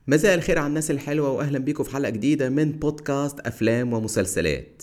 مساء الخير على الناس الحلوة وأهلا بيكم في حلقة جديدة من بودكاست أفلام ومسلسلات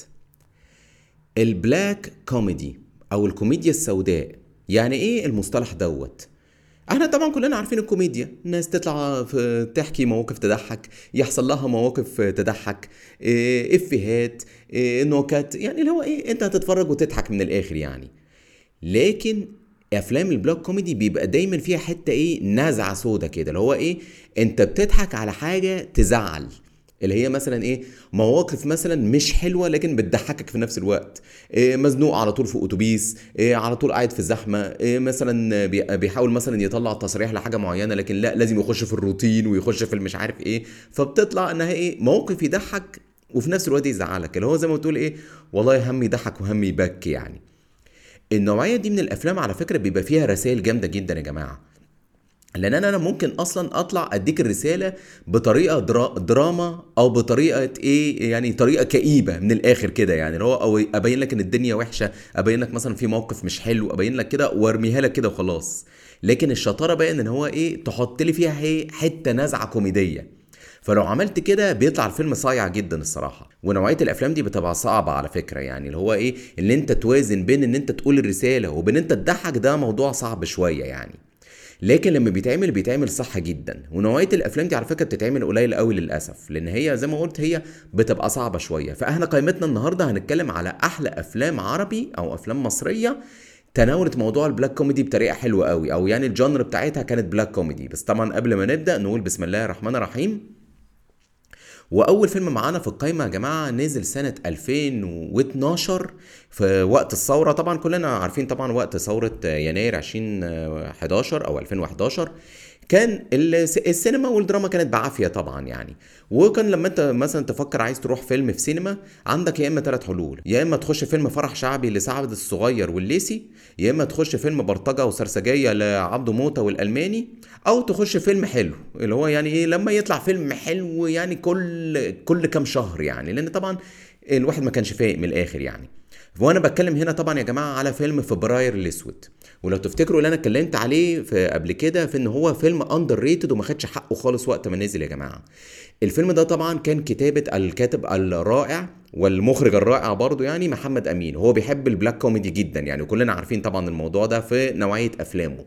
البلاك كوميدي أو الكوميديا السوداء يعني إيه المصطلح دوت؟ احنا طبعا كلنا عارفين الكوميديا الناس تطلع في تحكي مواقف تضحك يحصل لها مواقف تضحك إيه، افيهات إيه، نكت يعني اللي هو ايه انت هتتفرج وتضحك من الاخر يعني لكن افلام البلاك كوميدي بيبقى دايما فيها حته ايه نزعه سودا كده اللي هو ايه انت بتضحك على حاجه تزعل اللي هي مثلا ايه مواقف مثلا مش حلوه لكن بتضحكك في نفس الوقت إيه مزنوق على طول في اتوبيس إيه على طول قاعد في الزحمه إيه مثلا بي- بيحاول مثلا يطلع تصريح لحاجه معينه لكن لا لازم يخش في الروتين ويخش في المش عارف ايه فبتطلع انها ايه موقف يضحك وفي نفس الوقت يزعلك اللي هو زي ما بتقول ايه والله هم يضحك وهم يبكي يعني النوعيه دي من الافلام على فكره بيبقى فيها رسائل جامده جدا يا جماعه لان انا أنا ممكن اصلا اطلع اديك الرساله بطريقه درا دراما او بطريقه ايه يعني طريقه كئيبه من الاخر كده يعني اللي هو او ابين لك ان الدنيا وحشه ابين لك مثلا في موقف مش حلو ابين لك كده وارميها لك كده وخلاص لكن الشطاره بقى ان هو ايه تحط لي فيها ايه حته نزعه كوميديه فلو عملت كده بيطلع الفيلم صايع جدا الصراحه ونوعيه الافلام دي بتبقى صعبه على فكره يعني اللي هو ايه ان انت توازن بين ان انت تقول الرساله وبين انت تضحك ده موضوع صعب شويه يعني لكن لما بيتعمل بيتعمل صح جدا ونوعيه الافلام دي على فكره بتتعمل قليل قوي للاسف لان هي زي ما قلت هي بتبقى صعبه شويه فاحنا قائمتنا النهارده هنتكلم على احلى افلام عربي او افلام مصريه تناولت موضوع البلاك كوميدي بطريقه حلوه قوي او يعني الجانر بتاعتها كانت بلاك كوميدي بس طبعا قبل ما نبدا نقول بسم الله الرحمن الرحيم واول فيلم معانا في القايمه يا جماعه نزل سنه 2012 في وقت الثوره طبعا كلنا عارفين طبعا وقت ثوره يناير 2011 او 2011 كان الس- السينما والدراما كانت بعافيه طبعا يعني وكان لما انت مثلا تفكر عايز تروح فيلم في سينما عندك يا اما ثلاث حلول يا اما تخش فيلم فرح شعبي لسعد الصغير والليسي يا اما تخش فيلم بلطجه وسرسجيه لعبده موته والالماني او تخش فيلم حلو اللي هو يعني ايه لما يطلع فيلم حلو يعني كل كل كام شهر يعني لان طبعا الواحد ما كانش فايق من الاخر يعني وانا بتكلم هنا طبعا يا جماعه على فيلم فبراير الاسود ولو تفتكروا اللي انا اتكلمت عليه في قبل كده في ان هو فيلم اندر ريتد وما خدش حقه خالص وقت ما نزل يا جماعه الفيلم ده طبعا كان كتابه الكاتب الرائع والمخرج الرائع برضه يعني محمد امين هو بيحب البلاك كوميدي جدا يعني كلنا عارفين طبعا الموضوع ده في نوعيه افلامه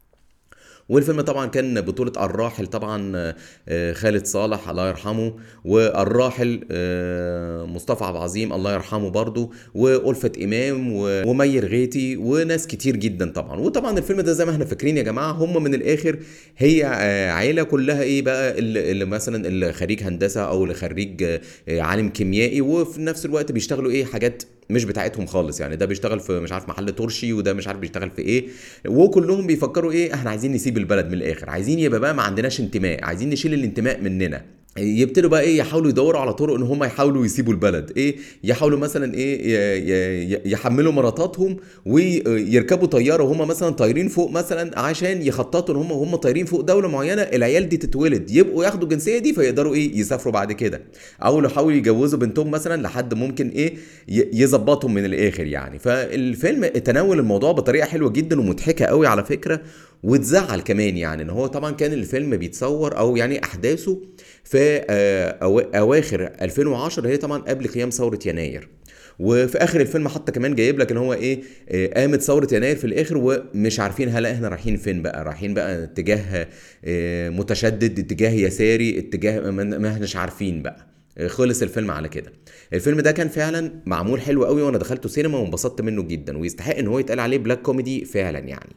والفيلم طبعا كان بطولة الراحل طبعا آه، خالد صالح الله يرحمه والراحل آه، مصطفى عبد العظيم الله يرحمه برضو وألفة إمام و- ومير غيتي وناس كتير جدا طبعا وطبعا الفيلم ده زي ما احنا فاكرين يا جماعة هم من الآخر هي آه، عيلة كلها إيه بقى اللي اللي مثلا اللي خريج هندسة أو اللي خريج آه، عالم كيميائي وفي نفس الوقت بيشتغلوا إيه حاجات مش بتاعتهم خالص يعني ده بيشتغل في مش عارف محل ترشي وده مش عارف بيشتغل في ايه وكلهم بيفكروا ايه احنا عايزين نسيب البلد من الاخر عايزين يبقى بقى ما عندناش انتماء عايزين نشيل الانتماء مننا يبتدوا بقى ايه يحاولوا يدوروا على طرق ان هم يحاولوا يسيبوا البلد ايه يحاولوا مثلا ايه ي- ي- يحملوا مراتاتهم ويركبوا طياره وهم مثلا طايرين فوق مثلا عشان يخططوا ان هم وهم طايرين فوق دوله معينه العيال دي تتولد يبقوا ياخدوا الجنسيه دي فيقدروا ايه يسافروا بعد كده او لو حاولوا يجوزوا بنتهم مثلا لحد ممكن ايه ي- يظبطهم من الاخر يعني فالفيلم تناول الموضوع بطريقه حلوه جدا ومضحكه قوي على فكره وتزعل كمان يعني ان هو طبعا كان الفيلم بيتصور او يعني احداثه في آه، أوا- اواخر 2010 هي طبعا قبل قيام ثوره يناير وفي اخر الفيلم حتى كمان جايب لك ان هو ايه آه، قامت ثوره يناير في الاخر ومش عارفين هل احنا رايحين فين بقى رايحين بقى اتجاه آه، متشدد اتجاه يساري اتجاه ما ما احناش عارفين بقى خلص الفيلم على كده الفيلم ده كان فعلا معمول حلو قوي وانا دخلته سينما وانبسطت منه جدا ويستحق ان هو يتقال عليه بلاك كوميدي فعلا يعني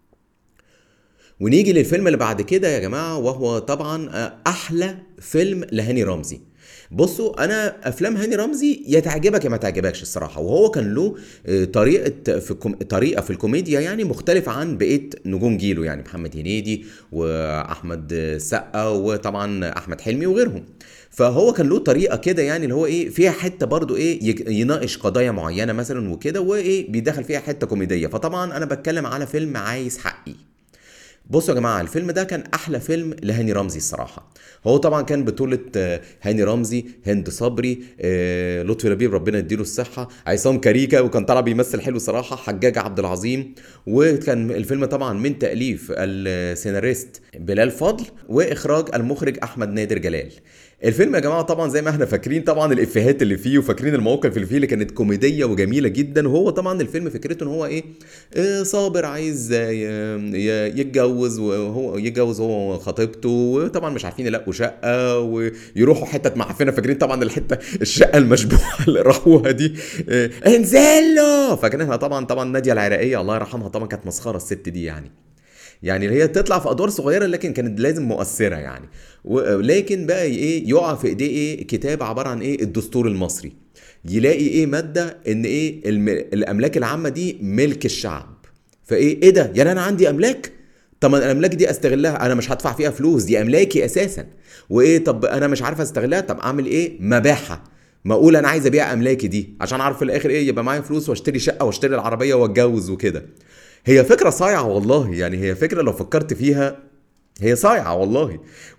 ونيجي للفيلم اللي بعد كده يا جماعه وهو طبعا احلى فيلم لهاني رمزي بصوا انا افلام هاني رمزي يا تعجبك يا ما تعجبكش الصراحه وهو كان له آه، طريقه في الكوم... طريقه في الكوميديا يعني مختلفه عن بقيه نجوم جيله يعني محمد هنيدي واحمد السقا وطبعا احمد حلمي وغيرهم فهو كان له طريقه كده يعني اللي هو ايه فيها حته برضو ايه يك- يناقش قضايا معينه مثلا وكده وايه بيدخل فيها حته كوميديه فطبعا انا بتكلم على فيلم عايز حقي بصوا يا جماعه الفيلم ده كان احلى فيلم لهاني رمزي الصراحه هو طبعا كان بطوله آه، هاني رمزي هند صبري آه، لطفي لبيب ربنا يديله الصحه عصام كاريكا وكان طالع بيمثل حلو صراحه حجاج عبد العظيم وكان الفيلم طبعا من تاليف السيناريست بلال فضل واخراج المخرج احمد نادر جلال الفيلم يا جماعه طبعا زي ما احنا فاكرين طبعا الافيهات اللي فيه وفاكرين المواقف اللي فيه اللي كانت كوميديه وجميله جدا وهو طبعا الفيلم فكرته ان هو ايه آه، صابر عايز آه، ي- ي- يتجوز وهو يتجوز هو وخطيبته وطبعا مش عارفين يلاقوا شقه ويروحوا حته معفنه فاكرين طبعا الحته الشقه المشبوهه اللي راحوها دي آه، انزل له فاكرينها طبعا طبعا ناديه العراقيه الله يرحمها طبعا كانت مسخره الست دي يعني يعني اللي هي تطلع في ادوار صغيره لكن كانت لازم مؤثره يعني ولكن بقى ايه يقع في ايديه ايه كتاب عباره عن ايه الدستور المصري يلاقي ايه ماده ان ايه الم... الاملاك العامه دي ملك الشعب فايه ايه ده يعني انا عندي املاك طب ما الاملاك دي استغلها انا مش هدفع فيها فلوس دي املاكي اساسا وايه طب انا مش عارف استغلها طب اعمل ايه مباحه ما اقول انا عايز ابيع املاكي دي عشان اعرف في الاخر ايه يبقى معايا فلوس واشتري شقه واشتري العربيه واتجوز وكده هي فكره صايعه والله يعني هي فكره لو فكرت فيها هي صايعه والله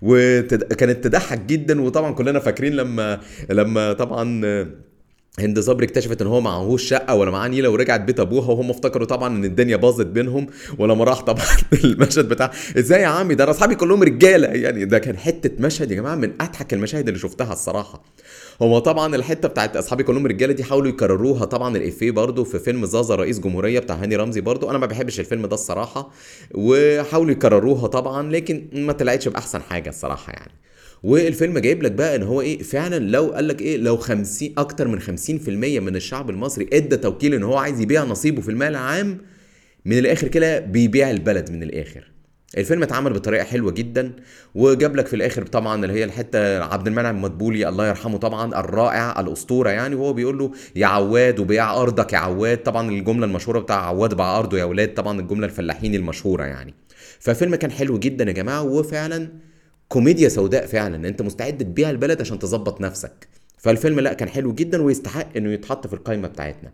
وكانت تضحك جدا وطبعا كلنا فاكرين لما لما طبعا هند صبري اكتشفت ان هو معهوش شقه ولا معاه نيله ورجعت بيت ابوها وهم افتكروا طبعا ان الدنيا باظت بينهم ولما راح طبعا المشهد بتاع ازاي يا عمي ده انا اصحابي كلهم رجاله يعني ده كان حته مشهد يا جماعه من اضحك المشاهد اللي شفتها الصراحه هو طبعا الحته بتاعت اصحابي كلهم رجاله دي حاولوا يكرروها طبعا الافيه برضو في فيلم زازا رئيس جمهوريه بتاع هاني رمزي برضو انا ما بحبش الفيلم ده الصراحه وحاولوا يكرروها طبعا لكن ما طلعتش باحسن حاجه الصراحه يعني والفيلم جايب لك بقى ان هو ايه فعلا لو قال لك ايه لو 50 اكتر من 50% من الشعب المصري ادى توكيل ان هو عايز يبيع نصيبه في المال العام من الاخر كده بيبيع البلد من الاخر الفيلم اتعمل بطريقه حلوه جدا وجاب لك في الاخر طبعا اللي هي الحته عبد المنعم مدبولي الله يرحمه طبعا الرائع الاسطوره يعني وهو بيقول له يا عواد وبيع ارضك يا عواد طبعا الجمله المشهوره بتاع عواد باع ارضه يا اولاد طبعا الجمله الفلاحين المشهوره يعني ففيلم كان حلو جدا يا جماعه وفعلا كوميديا سوداء فعلا انت مستعد تبيع البلد عشان تظبط نفسك فالفيلم لا كان حلو جدا ويستحق انه يتحط في القائمه بتاعتنا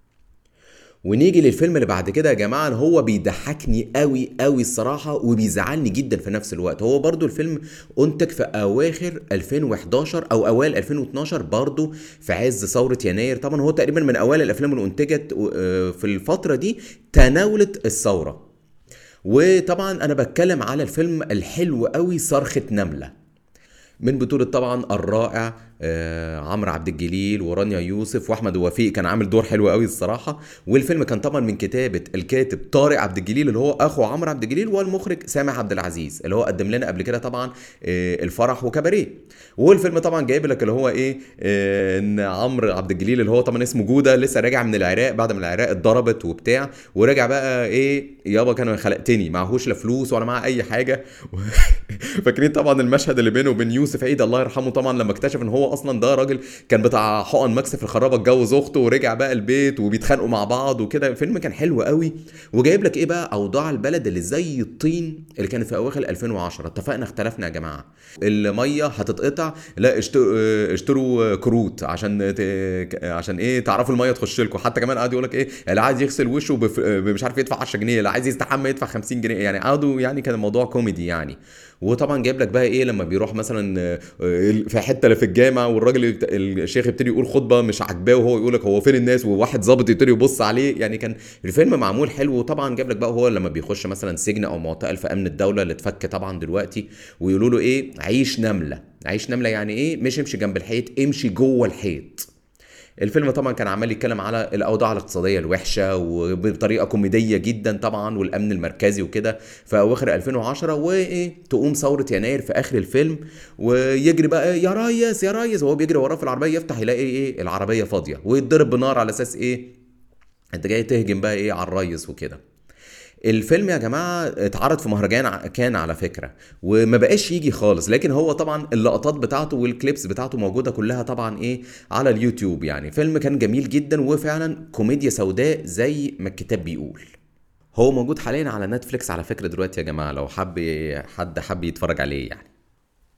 ونيجي للفيلم اللي بعد كده يا جماعه هو بيضحكني قوي قوي الصراحه وبيزعلني جدا في نفس الوقت هو برضو الفيلم انتج في اواخر 2011 او اوائل 2012 برضو في عز ثوره يناير طبعا هو تقريبا من اوائل الافلام اللي انتجت آه، في الفتره دي تناولت الثوره وطبعا انا بتكلم على الفيلم الحلو قوي صرخة نملة من بطولة طبعا الرائع آه عمرو عبد الجليل ورانيا يوسف واحمد وفيق كان عامل دور حلو قوي الصراحه والفيلم كان طبعا من كتابه الكاتب طارق عبد الجليل اللي هو اخو عمرو عبد الجليل والمخرج سامح عبد العزيز اللي هو قدم لنا قبل كده طبعا آه الفرح وكباريه والفيلم طبعا جايب لك اللي هو ايه آه ان عمرو عبد الجليل اللي هو طبعا اسمه جوده لسه راجع من العراق بعد ما العراق اتضربت وبتاع ورجع بقى ايه يابا كان خلقتني معهوش لا فلوس ولا معاه اي حاجه فاكرين طبعا المشهد اللي بينه وبين يوسف عيد الله يرحمه طبعا لما اكتشف ان هو اصلا ده راجل كان بتاع حقن مكسف الخرابه اتجوز اخته ورجع بقى البيت وبيتخانقوا مع بعض وكده الفيلم كان حلو قوي وجايب لك ايه بقى اوضاع البلد اللي زي الطين اللي كانت في اواخر 2010 اتفقنا اختلفنا يا جماعه الميه هتتقطع لا اشتروا, اشتروا كروت عشان ت... عشان ايه تعرفوا الميه تخش لكم حتى كمان قعد يقول لك ايه اللي عايز يغسل وشه بف... مش عارف يدفع 10 جنيه اللي عايز يستحمى يدفع 50 جنيه يعني قعدوا يعني كان الموضوع كوميدي يعني وطبعا جايب لك بقى ايه لما بيروح مثلا في حته اللي في الجامع والراجل الشيخ يبتدي يقول خطبه مش عاجباه وهو يقول لك هو فين الناس وواحد ظابط يبتدي يبص عليه يعني كان الفيلم معمول حلو وطبعا جايب لك بقى هو لما بيخش مثلا سجن او معتقل في امن الدوله اللي اتفك طبعا دلوقتي ويقولوا له ايه عيش نمله عيش نمله يعني ايه مش امشي جنب الحيط امشي جوه الحيط الفيلم طبعا كان عمال يتكلم على الاوضاع الاقتصاديه الوحشه وبطريقه كوميديه جدا طبعا والامن المركزي وكده في اواخر 2010 وايه تقوم ثوره يناير في اخر الفيلم ويجري بقى يا ريس يا ريس وهو بيجري وراه في العربيه يفتح يلاقي ايه العربيه فاضيه ويتضرب بنار على اساس ايه انت جاي تهجم بقى ايه على الريس وكده الفيلم يا جماعه اتعرض في مهرجان كان على فكره وما بقاش يجي خالص لكن هو طبعا اللقطات بتاعته والكليبس بتاعته موجوده كلها طبعا ايه على اليوتيوب يعني فيلم كان جميل جدا وفعلا كوميديا سوداء زي ما الكتاب بيقول هو موجود حاليا على نتفليكس على فكره دلوقتي يا جماعه لو حب حد حب يتفرج عليه يعني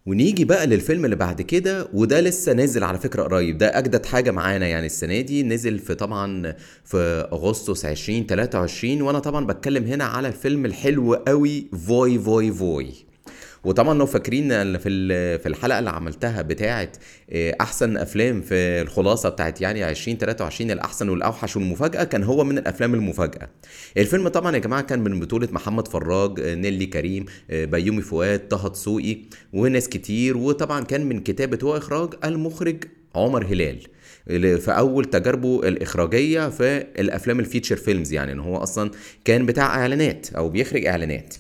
ونيجي بقى للفيلم اللي بعد كده وده لسه نازل على فكرة قريب ده أجدد حاجة معانا يعني السنة دي نزل في طبعا في أغسطس 2023 وأنا طبعا بتكلم هنا على الفيلم الحلو قوي فوي فوي فوي وطبعا لو فاكرين في ال- في الحلقه اللي عملتها بتاعه آه، احسن افلام في الخلاصه بتاعت يعني 2023 الاحسن والاوحش والمفاجاه كان هو من الافلام المفاجاه الفيلم طبعا يا جماعه كان من بطوله محمد فراج آه، نيلي كريم آه، بيومي فؤاد طه دسوقي وناس كتير وطبعا كان من كتابه واخراج المخرج عمر هلال اللي في اول تجاربه الاخراجيه في الافلام الفيتشر فيلمز يعني ان هو اصلا كان بتاع اعلانات او بيخرج اعلانات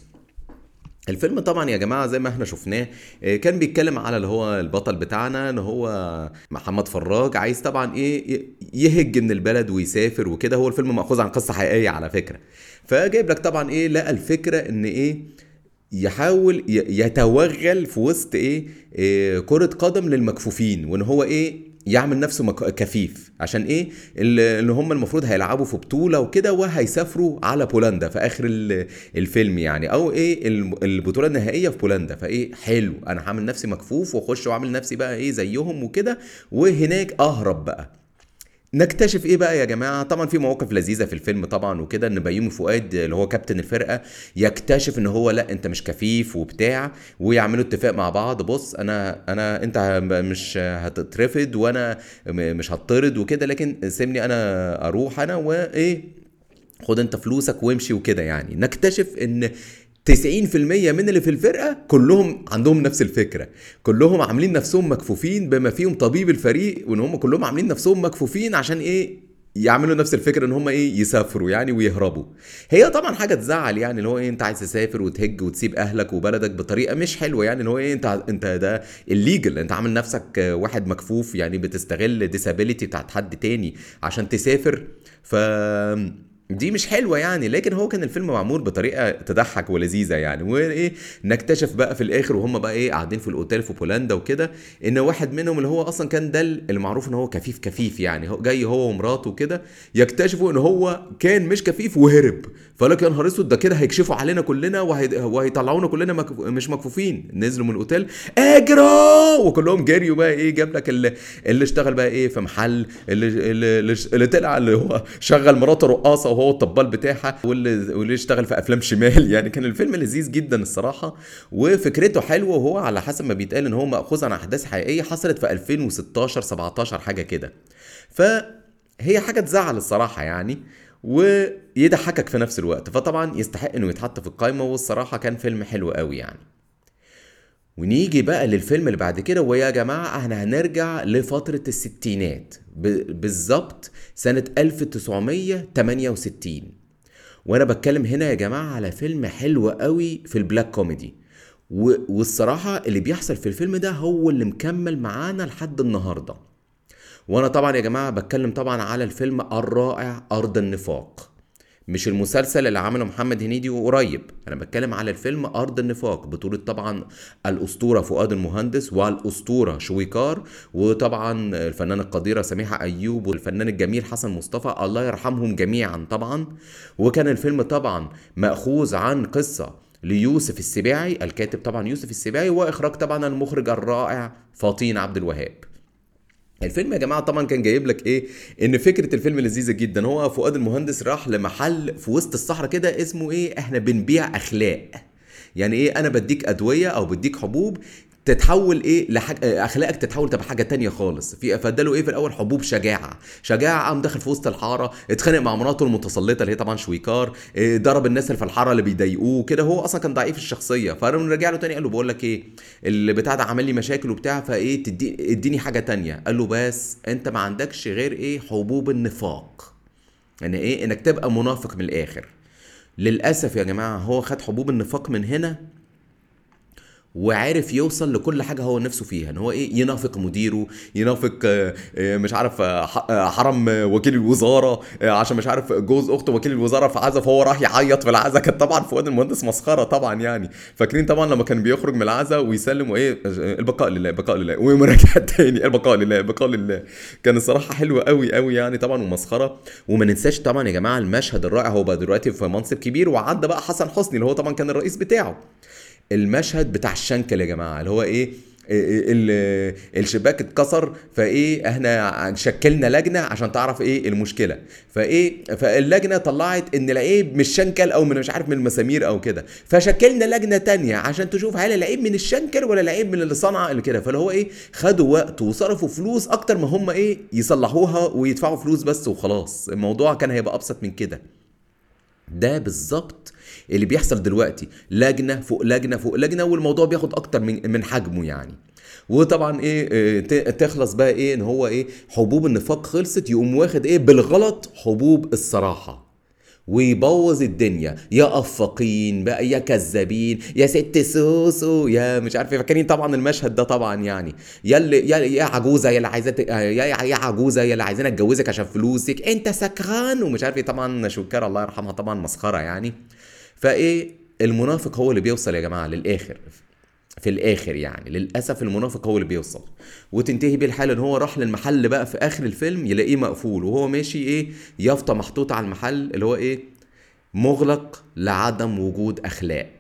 الفيلم طبعا يا جماعه زي ما احنا شفناه آه، كان بيتكلم على اللي هو البطل بتاعنا ان هو محمد فراج عايز طبعا ايه ي- يهج من البلد ويسافر وكده هو الفيلم مأخوذ عن قصه حقيقيه على فكره فجايب لك طبعا ايه لقى الفكره ان ايه يحاول ي- يتوغل في وسط ايه, إيه كرة قدم للمكفوفين وان هو ايه يعمل نفسه مك- كفيف عشان ايه ال- ان هم المفروض هيلعبوا في بطولة وكده وهيسافروا على بولندا في اخر ال- الفيلم يعني او ايه الم- البطولة النهائية في بولندا فايه حلو انا هعمل نفسي مكفوف واخش واعمل نفسي بقى ايه زيهم وكده وهناك اهرب بقى نكتشف ايه بقى يا جماعه طبعا في مواقف لذيذه في الفيلم طبعا وكده ان بيومي فؤاد اللي هو كابتن الفرقه يكتشف ان هو لا انت مش كفيف وبتاع ويعملوا اتفاق مع بعض بص انا انا انت مش هتترفض وانا م- مش هطرد وكده لكن سيبني انا اروح انا وايه خد انت فلوسك وامشي وكده يعني نكتشف ان 90% من اللي في الفرقة كلهم عندهم نفس الفكرة كلهم عاملين نفسهم مكفوفين بما فيهم طبيب الفريق وان هم كلهم عاملين نفسهم مكفوفين عشان ايه يعملوا نفس الفكره ان هم ايه يسافروا يعني ويهربوا هي طبعا حاجه تزعل يعني اللي هو ايه انت عايز تسافر وتهج وتسيب اهلك وبلدك بطريقه مش حلوه يعني اللي هو ايه انت انت ده الليجل انت عامل نفسك واحد مكفوف يعني بتستغل ديسابيليتي بتاعت حد تاني عشان تسافر ف دي مش حلوه يعني لكن هو كان الفيلم معمول بطريقه تضحك ولذيذه يعني وايه نكتشف بقى في الاخر وهم بقى ايه قاعدين في الاوتيل في بولندا وكده ان واحد منهم اللي هو اصلا كان ده المعروف ان هو كفيف كفيف يعني هو جاي هو ومراته كده يكتشفوا ان هو كان مش كفيف وهرب فقال يا نهار اسود ده كده هيكشفوا علينا كلنا وهي... وهيطلعونا كلنا مكف... مش مكفوفين نزلوا من الاوتيل اجروا وكلهم جريوا بقى ايه جاب لك اللي, اللي اشتغل بقى ايه في محل اللي اللي, اللي طلع اللي هو شغل مراته رقاصه وهو الطبال بتاعها واللي واللي اشتغل في افلام شمال يعني كان الفيلم لذيذ جدا الصراحه وفكرته حلوه وهو على حسب ما بيتقال ان هو ماخوذ عن احداث حقيقيه حصلت في 2016 17 حاجه كده فهي حاجه تزعل الصراحه يعني ويضحكك في نفس الوقت فطبعا يستحق انه يتحط في القائمه والصراحه كان فيلم حلو قوي يعني ونيجي بقى للفيلم اللي بعد كده ويا جماعة احنا هنرجع لفترة الستينات ب- بالظبط سنة 1968 وانا بتكلم هنا يا جماعة على فيلم حلو قوي في البلاك كوميدي و- والصراحة اللي بيحصل في الفيلم ده هو اللي مكمل معانا لحد النهارده وانا طبعا يا جماعه بتكلم طبعا على الفيلم الرائع ارض النفاق مش المسلسل اللي عمله محمد هنيدي قريب انا بتكلم على الفيلم ارض النفاق بطولة طبعا الاسطورة فؤاد المهندس والاسطورة شويكار وطبعا الفنانة القديرة سميحة ايوب والفنان الجميل حسن مصطفى الله يرحمهم جميعا طبعا وكان الفيلم طبعا مأخوذ عن قصة ليوسف السباعي الكاتب طبعا يوسف السباعي واخراج طبعا المخرج الرائع فاطين عبد الوهاب الفيلم يا جماعه طبعا كان جايب لك ايه ان فكره الفيلم لذيذه جدا هو فؤاد المهندس راح لمحل في وسط الصحراء كده اسمه ايه احنا بنبيع اخلاق يعني ايه انا بديك ادويه او بديك حبوب تتحول ايه لحاجه اخلاقك تتحول تبقى حاجه تانية خالص في فاداله ايه في الاول حبوب شجاعه شجاعه قام داخل في وسط الحاره اتخانق مع مراته المتسلطه اللي هي طبعا شويكار إيه ضرب الناس اللي في الحاره اللي بيضايقوه كده هو اصلا كان ضعيف الشخصيه فقام رجع له تاني قال له بقول لك ايه اللي بتاع ده عمل لي مشاكل وبتاع فايه تدي اديني حاجه تانية قال له بس انت ما عندكش غير ايه حبوب النفاق يعني ايه انك تبقى منافق من الاخر للاسف يا جماعه هو خد حبوب النفاق من هنا وعارف يوصل لكل حاجه هو نفسه فيها ان هو ايه ينافق مديره ينافق آه، آه، مش عارف آه، ح- آه، حرم آه، وكيل الوزاره آه، عشان مش عارف جوز اخت وكيل الوزاره في عزا فهو راح يعيط في العزا كان طبعا فؤاد المهندس مسخره طبعا يعني فاكرين طبعا لما كان بيخرج من العزا ويسلم وايه آه، البقاء لله البقاء لله ويقوم راجع تاني البقاء لله البقاء لله كان الصراحه حلو قوي قوي يعني طبعا ومسخره وما ننساش طبعا يا جماعه المشهد الرائع هو بقى دلوقتي في منصب كبير وعدى بقى حسن حسني اللي هو طبعا كان الرئيس بتاعه المشهد بتاع الشنكل يا جماعه اللي هو ايه ال- الشباك اتكسر فايه احنا شكلنا لجنه عشان تعرف ايه المشكله فايه فاللجنه طلعت ان العيب مش شنكل او من مش عارف من المسامير او كده فشكلنا لجنه تانية عشان تشوف هل العيب من الشنكل ولا العيب من اللي صنع اللي كده فاللي هو ايه خدوا وقت وصرفوا فلوس اكتر ما هم ايه يصلحوها ويدفعوا فلوس بس وخلاص الموضوع كان هيبقى ابسط من كده ده بالظبط اللي بيحصل دلوقتي لجنه فوق لجنه فوق لجنه والموضوع بياخد اكتر من من حجمه يعني وطبعا ايه آه، ت- تخلص بقى ايه ان هو ايه حبوب النفاق خلصت يقوم واخد ايه بالغلط حبوب الصراحه ويبوظ الدنيا يا افاقين بقى يا كذابين يا ست سوسو يا مش عارف إيه. فاكرين طبعا المشهد ده طبعا يعني يا اللي يا, يا عجوزه يا اللي عايزه ت- يا يا يا عجوزه يا اللي عايزين اتجوزك عشان فلوسك انت سكران ومش عارف ايه طبعا شكر الله يرحمها طبعا مسخره يعني فايه المنافق هو اللي بيوصل يا جماعه للاخر في الاخر يعني للاسف المنافق هو اللي بيوصل وتنتهي بيه الحاله ان هو راح للمحل بقى في اخر الفيلم يلاقيه مقفول وهو ماشي ايه يافطه محطوطه على المحل اللي هو ايه مغلق لعدم وجود اخلاق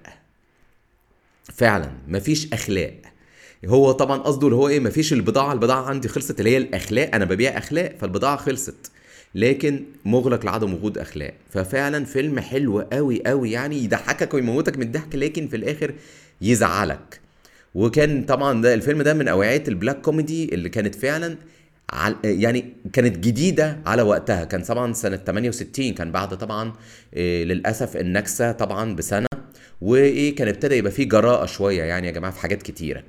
فعلا مفيش اخلاق هو طبعا قصده اللي هو ايه مفيش البضاعه البضاعه عندي خلصت اللي هي الاخلاق انا ببيع اخلاق فالبضاعه خلصت لكن مغلق لعدم وجود اخلاق ففعلا فيلم حلو قوي قوي يعني يضحكك ويموتك من الضحك لكن في الاخر يزعلك وكان طبعا ده الفيلم ده من اوعيه البلاك كوميدي اللي كانت فعلا عل... يعني كانت جديدة على وقتها كان طبعا سنة 68 كان بعد طبعا إيه للأسف النكسة طبعا بسنة وإيه كان ابتدى يبقى فيه جراءة شوية يعني يا جماعة في حاجات كتيرة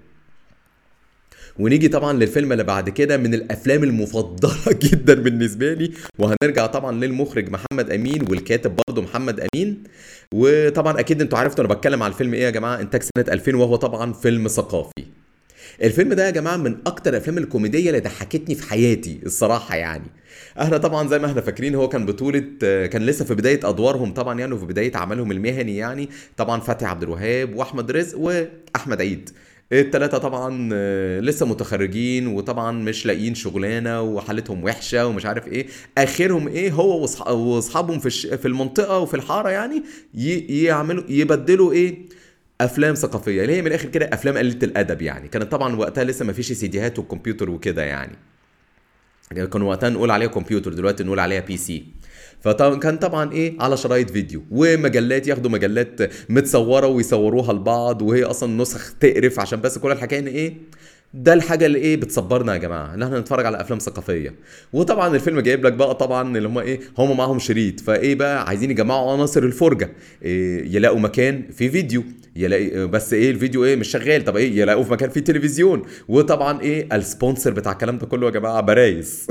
ونيجي طبعا للفيلم اللي بعد كده من الافلام المفضله جدا بالنسبه لي وهنرجع طبعا للمخرج محمد امين والكاتب برضه محمد امين وطبعا اكيد انتوا عرفتوا انا بتكلم على الفيلم ايه يا جماعه انتاج سنه 2000 وهو طبعا فيلم ثقافي الفيلم ده يا جماعه من اكتر الافلام الكوميديه اللي ضحكتني في حياتي الصراحه يعني احنا طبعا زي ما احنا فاكرين هو كان بطوله كان لسه في بدايه ادوارهم طبعا يعني وفي بدايه عملهم المهني يعني طبعا فتحي عبد الوهاب واحمد رزق واحمد عيد التلاتة طبعا آه، لسه متخرجين وطبعا مش لاقيين شغلانه وحالتهم وحشه ومش عارف ايه اخرهم ايه هو وأصح- واصحابهم في الش- في المنطقه وفي الحاره يعني ي- يعملوا يبدلوا ايه افلام ثقافيه اللي هي من الاخر كده افلام قليله الادب يعني كانت طبعا وقتها لسه ما فيش سيديهات وكمبيوتر وكده يعني كان وقتها نقول عليها كمبيوتر دلوقتي نقول عليها بي سي فطبعا كان طبعا ايه على شرايط فيديو ومجلات ياخدوا مجلات متصوره ويصوروها لبعض وهي اصلا نسخ تقرف عشان بس كل الحكايه ان ايه ده الحاجه اللي ايه بتصبرنا يا جماعه ان احنا نتفرج على افلام ثقافيه وطبعا الفيلم جايب لك بقى طبعا اللي هم ايه هم معاهم شريط فايه بقى عايزين يجمعوا عناصر الفرجه إيه يلاقوا مكان فيه فيديو يلاقي بس ايه الفيديو ايه مش شغال طب ايه يلاقوا في مكان فيه تلفزيون وطبعا ايه السبونسر بتاع الكلام ده كله يا جماعه برايز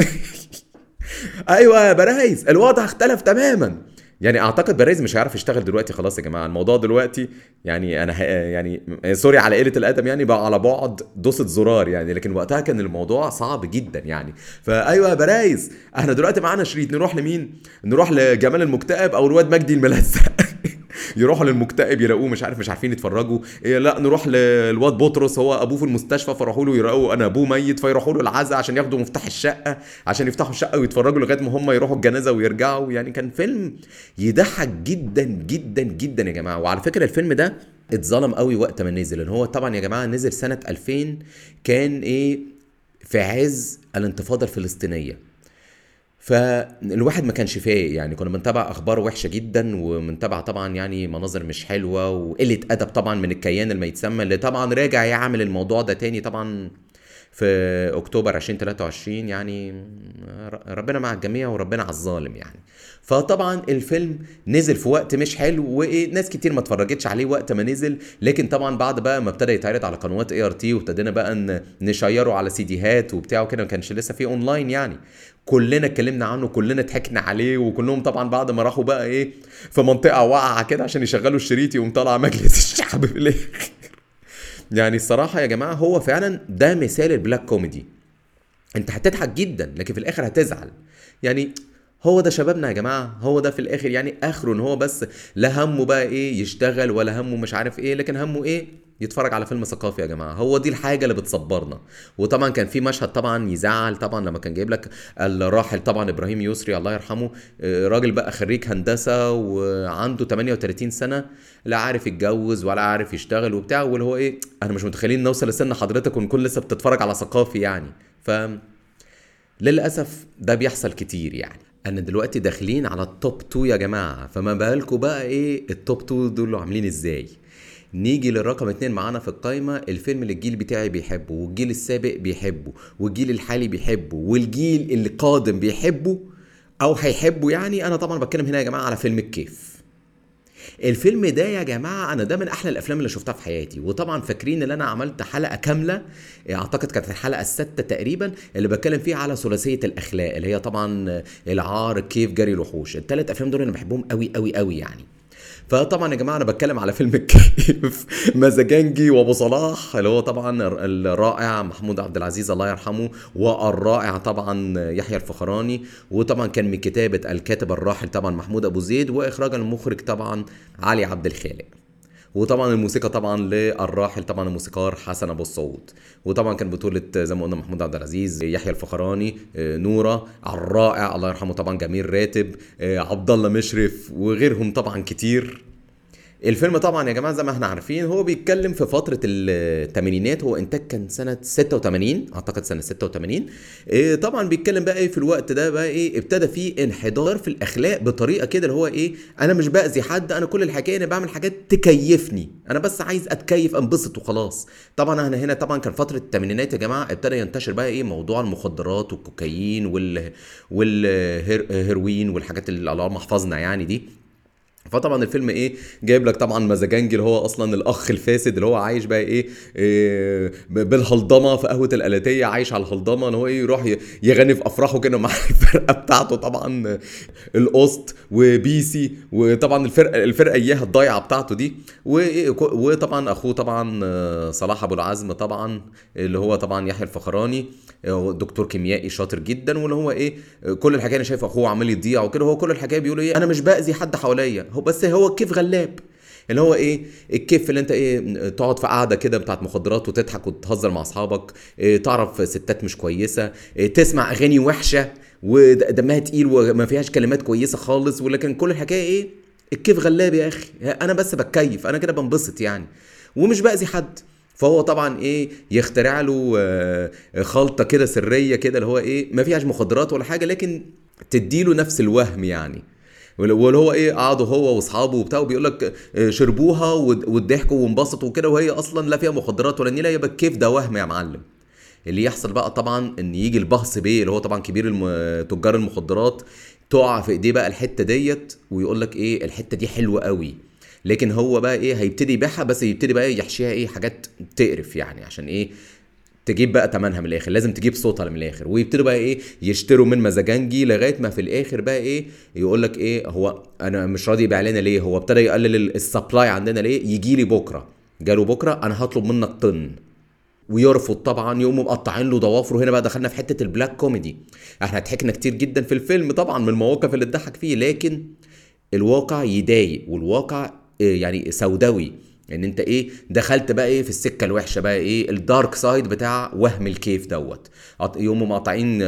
ايوه يا برايز الوضع اختلف تماما يعني اعتقد برايز مش هيعرف يشتغل دلوقتي خلاص يا جماعه الموضوع دلوقتي يعني انا ه- يعني سوري على قله الادب يعني بقى على بعد دوسه زرار يعني لكن وقتها كان الموضوع صعب جدا يعني فايوه يا برايز احنا دلوقتي معانا شريط نروح لمين نروح لجمال المكتئب او الواد مجدي الملزق يروحوا للمكتئب يلاقوه مش عارف مش عارفين يتفرجوا إيه لا نروح للواد بطرس هو ابوه في المستشفى فراحوا له يلاقوا انا ابوه ميت فيروحوا له العزاء عشان ياخدوا مفتاح الشقه عشان يفتحوا الشقه ويتفرجوا لغايه ما هم يروحوا الجنازه ويرجعوا يعني كان فيلم يضحك جدا جدا جدا يا جماعه وعلى فكره الفيلم ده اتظلم قوي وقت ما نزل لان هو طبعا يا جماعه نزل سنه 2000 كان ايه في عز الانتفاضه الفلسطينيه فالواحد ما كانش فايق يعني كنا بنتابع اخبار وحشه جدا وبنتابع طبعا يعني مناظر مش حلوه وقله ادب طبعا من الكيان اللي ما يتسمى اللي طبعا راجع يعمل الموضوع ده تاني طبعا في اكتوبر 2023 يعني ر- ربنا مع الجميع وربنا على الظالم يعني فطبعا الفيلم نزل في وقت مش حلو وناس كتير ما اتفرجتش عليه وقت ما نزل لكن طبعا بعد بقى ما ابتدى يتعرض على قنوات اي ار تي وابتدينا بقى ن- نشيره على سيديهات وبتاع وكده ما كانش لسه في اونلاين يعني كلنا اتكلمنا عنه كلنا ضحكنا عليه وكلهم طبعا بعد ما راحوا بقى ايه في منطقه واقعه كده عشان يشغلوا الشريط يقوم طالع مجلس الشعب في الاخر يعني الصراحه يا جماعه هو فعلا ده مثال البلاك كوميدي انت هتضحك جدا لكن في الاخر هتزعل يعني هو ده شبابنا يا جماعه هو ده في الاخر يعني اخره ان هو بس لا همه بقى ايه يشتغل ولا همه مش عارف ايه لكن همه ايه يتفرج على فيلم ثقافي يا جماعه هو دي الحاجه اللي بتصبرنا وطبعا كان في مشهد طبعا يزعل طبعا لما كان جايب لك الراحل طبعا ابراهيم يسري الله يرحمه آه، راجل بقى خريج هندسه وعنده 38 سنه لا عارف يتجوز ولا عارف يشتغل وبتاع واللي هو ايه انا مش متخيلين نوصل لسن حضرتك ونكون لسه بتتفرج على ثقافي يعني ف للاسف ده بيحصل كتير يعني انا دلوقتي داخلين على التوب 2 يا جماعه فما بالكم بقى ايه التوب 2 دول عاملين ازاي نيجي للرقم اتنين معانا في القايمة الفيلم اللي الجيل بتاعي بيحبه والجيل السابق بيحبه والجيل الحالي بيحبه والجيل اللي قادم بيحبه او هيحبه يعني انا طبعا بتكلم هنا يا جماعة على فيلم الكيف الفيلم ده يا جماعه انا ده من احلى الافلام اللي شفتها في حياتي وطبعا فاكرين ان انا عملت حلقه كامله اعتقد كانت الحلقه السادسه تقريبا اللي بتكلم فيها على ثلاثيه الاخلاق اللي هي طبعا العار كيف جري الوحوش الثلاث افلام دول انا بحبهم قوي قوي قوي يعني فطبعا يا جماعه انا بتكلم على فيلم الكيف مزاجنجي وابو صلاح اللي هو طبعا الرائع محمود عبد العزيز الله يرحمه والرائع طبعا يحيى الفخراني وطبعا كان من كتابه الكاتب الراحل طبعا محمود ابو زيد واخراج المخرج طبعا علي عبد الخالق وطبعا الموسيقى طبعا للراحل طبعا الموسيقار حسن ابو الصوت وطبعا كان بطولة زي ما قلنا محمود عبد العزيز يحيى الفخراني نورة الرائع الله يرحمه طبعا جميل راتب عبد الله مشرف وغيرهم طبعا كتير الفيلم طبعا يا جماعه زي ما احنا عارفين هو بيتكلم في فتره الثمانينات هو انتاج كان سنه 86 اعتقد سنه 86 إيه طبعا بيتكلم بقى ايه في الوقت ده بقى ايه ابتدى في انحدار في الاخلاق بطريقه كده اللي هو ايه انا مش باذي حد انا كل الحكايه انا بعمل حاجات تكيفني انا بس عايز اتكيف انبسط وخلاص طبعا انا هنا طبعا كان فتره الثمانينات يا جماعه ابتدى ينتشر بقى ايه موضوع المخدرات والكوكايين وال والهيروين والحاجات اللي الله محفظنا يعني دي فطبعا الفيلم ايه جايب لك طبعا مزاجنجي اللي هو اصلا الاخ الفاسد اللي هو عايش بقى ايه, إيه بالهلضمه في قهوه الالاتيه عايش على الهلضمه ان هو ايه يروح يغني في افراحه كده مع الفرقه بتاعته طبعا القسط وبيسي وطبعا الفرقه الفرقه اياها الضايعه بتاعته دي وطبعا اخوه طبعا صلاح ابو العزم طبعا اللي هو طبعا يحيى الفخراني دكتور كيميائي شاطر جدا واللي هو ايه كل الحكايه انا شايف اخوه عمال يضيع وكده هو كل الحكايه بيقول ايه انا مش باذي حد حواليا هو بس هو الكيف غلاب اللي هو ايه الكيف اللي انت ايه تقعد في قعده كده بتاعت مخدرات وتضحك وتهزر مع اصحابك إيه تعرف ستات مش كويسه إيه تسمع اغاني وحشه ودمها تقيل وما فيهاش كلمات كويسه خالص ولكن كل الحكايه ايه الكيف غلاب يا اخي انا بس بتكيف انا كده بنبسط يعني ومش باذي حد فهو طبعا ايه يخترع له خلطه كده سريه كده اللي هو ايه ما فيهاش مخدرات ولا حاجه لكن تديله نفس الوهم يعني واللي هو ايه قعدوا هو واصحابه وبتاع وبيقول لك شربوها وضحكوا وانبسطوا وكده وهي اصلا لا فيها مخدرات ولا نيله يبقى الكيف ده وهم يا معلم اللي يحصل بقى طبعا ان يجي البهص بيه اللي هو طبعا كبير الم... تجار المخدرات تقع في ايديه بقى الحته ديت ويقول لك ايه الحته دي حلوه قوي لكن هو بقى ايه هيبتدي يبيعها بس يبتدي بقى يحشيها ايه حاجات تقرف يعني عشان ايه تجيب بقى تمنها من الاخر لازم تجيب صوتها من الاخر ويبتدوا بقى ايه يشتروا من مزاجنجي لغايه ما في الاخر بقى ايه يقول لك ايه هو انا مش راضي يبيع لنا ليه هو ابتدى يقلل السبلاي عندنا ليه يجي لي بكره جاله بكره انا هطلب منك طن ويرفض طبعا يقوموا مقطعين له ضوافره هنا بقى دخلنا في حته البلاك كوميدي احنا ضحكنا كتير جدا في الفيلم طبعا من المواقف اللي اتضحك فيه لكن الواقع يضايق والواقع يعني سوداوي ان انت ايه دخلت بقى ايه في السكه الوحشه بقى ايه الدارك سايد بتاع وهم الكيف دوت يقوموا مقاطعين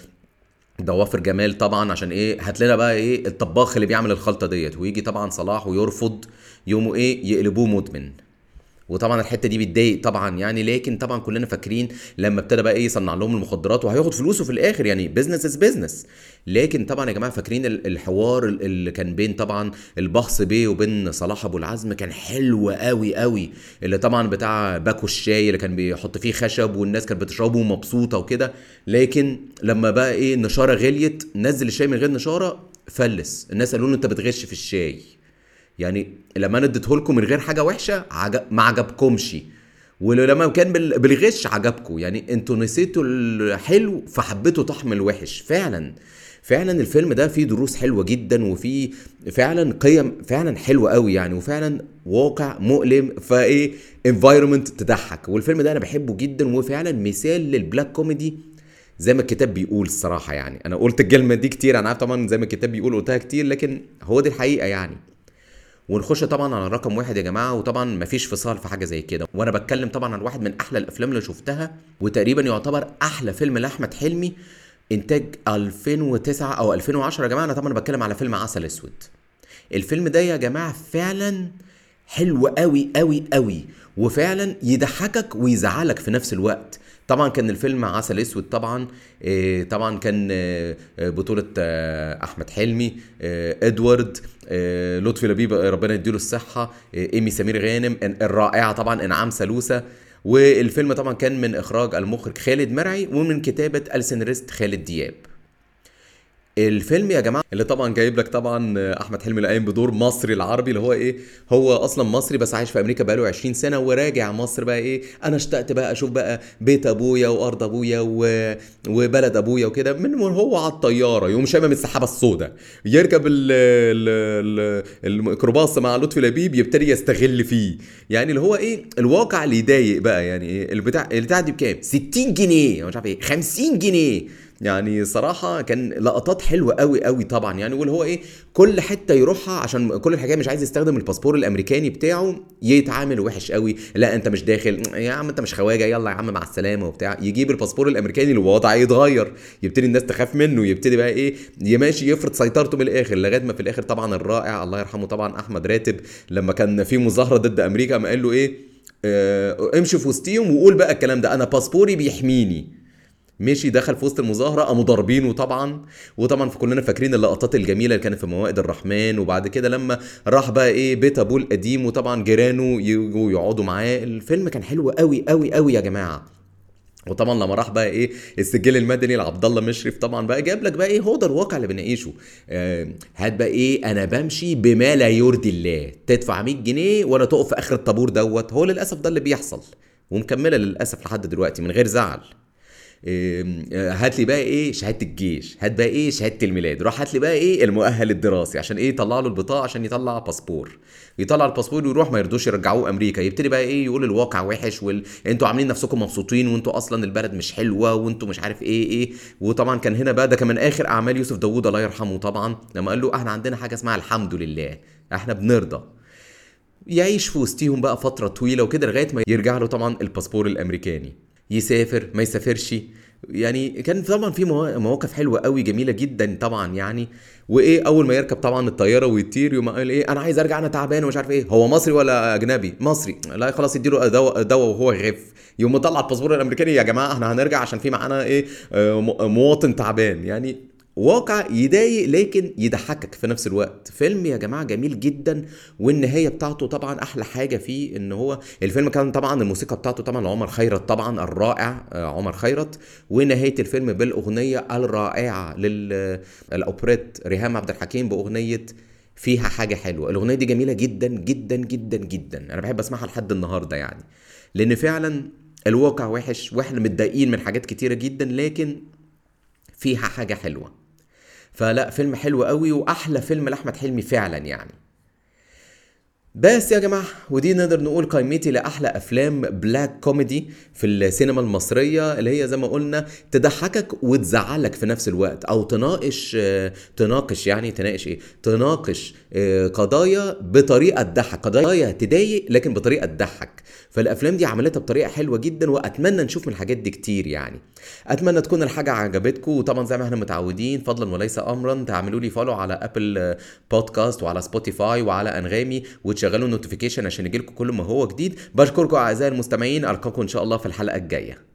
ضوافر جمال طبعا عشان ايه هات لنا بقى ايه الطباخ اللي بيعمل الخلطه ديت ويجي طبعا صلاح ويرفض يقوموا ايه يقلبوه مدمن وطبعا الحته دي بتضايق طبعا يعني لكن طبعا كلنا فاكرين لما ابتدى بقى ايه يصنع لهم المخدرات وهياخد فلوسه في الاخر يعني بزنس از بزنس لكن طبعا يا جماعه فاكرين الحوار اللي كان بين طبعا البخص بيه وبين صلاح ابو العزم كان حلو قوي قوي اللي طبعا بتاع باكو الشاي اللي كان بيحط فيه خشب والناس كانت بتشربه مبسوطه وكده لكن لما بقى ايه النشاره غليت نزل الشاي من غير نشاره فلس الناس قالوا له انت بتغش في الشاي يعني لما انا اديته لكم من غير حاجه وحشه عجب ما عجبكمش ولما كان بالغش عجبكم يعني انتوا نسيتوا الحلو فحبيتوا طعم الوحش فعلا فعلا الفيلم ده فيه دروس حلوه جدا وفيه فعلا قيم فعلا حلوه قوي يعني وفعلا واقع مؤلم فايه انفايرمنت تضحك والفيلم ده انا بحبه جدا وفعلا مثال للبلاك كوميدي زي ما الكتاب بيقول الصراحه يعني انا قلت الكلمه دي كتير انا عارف طبعا زي ما الكتاب بيقول قلتها كتير لكن هو دي الحقيقه يعني ونخش طبعا على رقم واحد يا جماعه وطبعا مفيش فصال في حاجه زي كده وانا بتكلم طبعا عن واحد من احلى الافلام اللي شفتها وتقريبا يعتبر احلى فيلم لاحمد حلمي انتاج 2009 او 2010 يا جماعه انا طبعا بتكلم على فيلم عسل اسود الفيلم ده يا جماعه فعلا حلو قوي قوي قوي وفعلا يضحكك ويزعلك في نفس الوقت طبعا كان الفيلم عسل اسود طبعا إيه طبعا كان آه، بطولة آه، احمد حلمي آه، ادوارد آه، لطفي لبيب ربنا يديله الصحة آه، ايمي سمير غانم الرائعة طبعا انعام سلوسة والفيلم طبعا كان من اخراج المخرج خالد مرعي ومن كتابة السيناريست خالد دياب الفيلم يا جماعه اللي طبعا جايب لك طبعا احمد حلمي اللي قايم بدور مصري العربي اللي هو ايه هو اصلا مصري بس عايش في امريكا بقاله 20 سنه وراجع مصر بقى ايه انا اشتقت بقى اشوف بقى بيت ابويا وارض ابويا و... وبلد ابويا وكده من وهو على الطياره يقوم شامم السحابه السوداء يركب ال... ال... ال... الميكروباص مع لطفي لبيب يبتدي يستغل فيه يعني اللي هو ايه الواقع اللي يضايق بقى يعني ايه البتاع البتاع دي بكام 60 جنيه مش عارف ايه 50 جنيه يعني صراحة كان لقطات حلوة قوي قوي طبعا يعني واللي هو ايه كل حتة يروحها عشان كل الحكاية مش عايز يستخدم الباسبور الامريكاني بتاعه يتعامل وحش قوي لا انت مش داخل يا عم انت مش خواجة يلا يا عم مع السلامة وبتاع يجيب الباسبور الامريكاني الوضع يتغير يبتدي الناس تخاف منه يبتدي بقى ايه يماشي يفرض سيطرته من الاخر لغاية ما في الاخر طبعا الرائع الله يرحمه طبعا احمد راتب لما كان في مظاهرة ضد امريكا قام قال له ايه اه امشي في وسطيهم وقول بقى الكلام ده انا باسبوري بيحميني مشي دخل في وسط المظاهره قاموا ضاربينه طبعا وطبعا كلنا فاكرين اللقطات الجميله اللي كانت في موائد الرحمن وبعد كده لما راح بقى ايه بيت ابوه القديم وطبعا جيرانه يجوا يقعدوا معاه الفيلم كان حلو قوي قوي قوي يا جماعه وطبعا لما راح بقى ايه السجل المدني لعبد الله مشرف طبعا بقى جاب لك بقى ايه هو ده الواقع اللي بنعيشه آه هات بقى ايه انا بمشي بما لا يرضي الله تدفع 100 جنيه ولا تقف في اخر الطابور دوت هو للاسف ده اللي بيحصل ومكمله للاسف لحد دلوقتي من غير زعل هات لي بقى ايه شهاده الجيش هات بقى ايه شهاده الميلاد روح هات لي بقى ايه المؤهل الدراسي عشان ايه يطلع له البطاقه عشان يطلع باسبور يطلع الباسبور ويروح ما يرضوش يرجعوه امريكا يبتدي بقى ايه يقول الواقع وحش وال... انتوا عاملين نفسكم مبسوطين وانتوا اصلا البلد مش حلوه وانتوا مش عارف ايه ايه وطبعا كان هنا بقى ده كمان اخر اعمال يوسف داوود الله يرحمه طبعا لما قال له احنا عندنا حاجه اسمها الحمد لله احنا بنرضى يعيش في وسطيهم بقى فتره طويله وكده لغايه ما يرجع له طبعا الباسبور الامريكاني يسافر ما يسافرش يعني كان طبعا في مواقف حلوه قوي جميله جدا طبعا يعني وايه اول ما يركب طبعا الطياره ويطير يقوم قال ايه انا عايز ارجع انا تعبان ومش عارف ايه هو مصري ولا اجنبي مصري لا خلاص يديله دواء دواء وهو يخف يقوم مطلع الباسبور الامريكاني يا جماعه احنا هنرجع عشان في معانا ايه مواطن تعبان يعني واقع يضايق لكن يضحكك في نفس الوقت فيلم يا جماعه جميل جدا والنهايه بتاعته طبعا احلى حاجه فيه ان هو الفيلم كان طبعا الموسيقى بتاعته طبعا عمر خيرت طبعا الرائع عمر خيرت ونهايه الفيلم بالاغنيه الرائعه للاوبريت ريهام عبد الحكيم باغنيه فيها حاجه حلوه الاغنيه دي جميله جدا جدا جدا جدا انا بحب اسمعها لحد النهارده يعني لان فعلا الواقع وحش واحنا متضايقين من حاجات كتيره جدا لكن فيها حاجه حلوه فلا فيلم حلو قوي واحلى فيلم لاحمد حلمي فعلا يعني بس يا جماعة ودي نقدر نقول قائمتي لأحلى أفلام بلاك كوميدي في السينما المصرية اللي هي زي ما قلنا تضحكك وتزعلك في نفس الوقت أو تناقش تناقش يعني تناقش إيه؟ تناقش قضايا بطريقة تضحك قضايا تضايق لكن بطريقة تضحك فالأفلام دي عملتها بطريقة حلوة جدا وأتمنى نشوف من الحاجات دي كتير يعني أتمنى تكون الحاجة عجبتكم وطبعا زي ما احنا متعودين فضلا وليس أمرا تعملوا لي فولو على أبل بودكاست وعلى سبوتيفاي وعلى أنغامي وتشغلوا النوتيفيكيشن عشان يجيلكم كل ما هو جديد بشكركم اعزائي المستمعين القاكم ان شاء الله في الحلقه الجايه